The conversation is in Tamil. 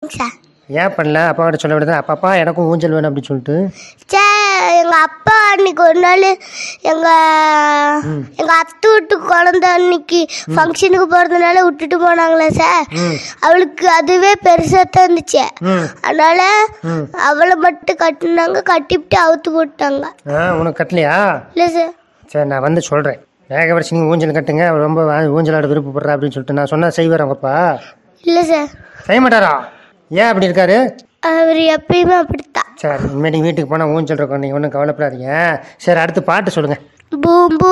பண்ணலங்க சார் ஏன் பண்ணல அப்பா கிட்ட சொல்ல விடுதா அப்பா எனக்கும் ஊஞ்சல் வேணும் அப்படின்னு சொல்லிட்டு சார் எங்கள் அப்பா அன்னைக்கு ஒரு நாள் எங்கள் எங்கள் அத்தை வீட்டு குழந்த அன்னைக்கு ஃபங்க்ஷனுக்கு போகிறதுனால விட்டுட்டு போனாங்களே சார் ம் அவளுக்கு அதுவே பெருசாக தான் இருந்துச்சு ம் அதனால ம் அவளை மட்டும் கட்டினாங்க கட்டிவிட்டு அவுத்து போட்டாங்க ஆ உனக்கு கட்டலையா இல்லை சார் சரி நான் வந்து சொல்கிறேன் வேகவரிசி நீங்கள் ஊஞ்சல் கட்டுங்க அவர் ரொம்ப வா- ஊஞ்சலாட விருப்பப்படுறா அப்படின்னு சொல்லிட்டு நான் சொன்னால் செய்வார் உங்கப்பா இல்லை சார் செய்ய மாட்டாரா ஏன் அப்படி இருக்காரு அவர் எப்பயுமே அப்படித்தான் சரி இனிமேல் நீங்கள் வீட்டுக்கு போனால் ஊஞ்சல் இருக்கும் நீங்கள் ஒன்றும் கவலைப்படாதீங்க சரி அடுத்து பாட்டு சொல்லுங்கள் பூம் பூம்